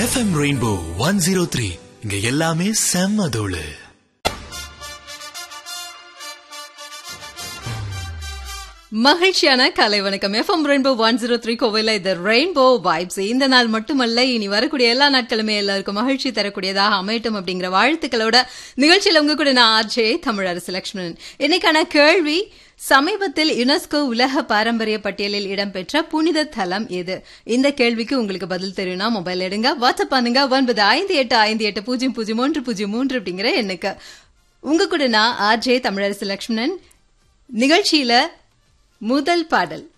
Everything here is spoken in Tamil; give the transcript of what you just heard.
FM rainbow one zero three இங்க எல்லாமே செம்ம தோளு மகிழ்ச்சியான கலை வணக்கம் FM rainbow one zero three கோவில இது ரெயின்போ வைப்ஸ் இந்த நாள் மட்டுமல்ல இனி வரக்கூடிய எல்லா நாட்களுமே எல்லாருக்கும் மகிழ்ச்சி தரக்கூடியதாக அமையட்டும் அப்படிங்கிற வாழ்த்துக்களோட நிகழ்ச்சியில் உங்க கூட நான் ஆர்ஜே தமிழரசு லட்சுமணன் இன்னைக்கான கேள்வி சமீபத்தில் யுனெஸ்கோ உலக பாரம்பரிய பட்டியலில் இடம்பெற்ற புனித தலம் எது இந்த கேள்விக்கு உங்களுக்கு பதில் தெரியும்னா மொபைல் எடுங்க வாட்ஸ்அப் பண்ணுங்க ஒன்பது ஐந்து எட்டு ஐந்து எட்டு பூஜ்ஜியம் பூஜ்ஜியம் ஒன்று பூஜ்ஜியம் மூன்று அப்படிங்கிற எண்ணுக்கு உங்க கூட நான் ஆர்ஜே தமிழரசு லட்சுமணன் நிகழ்ச்சியில முதல் பாடல்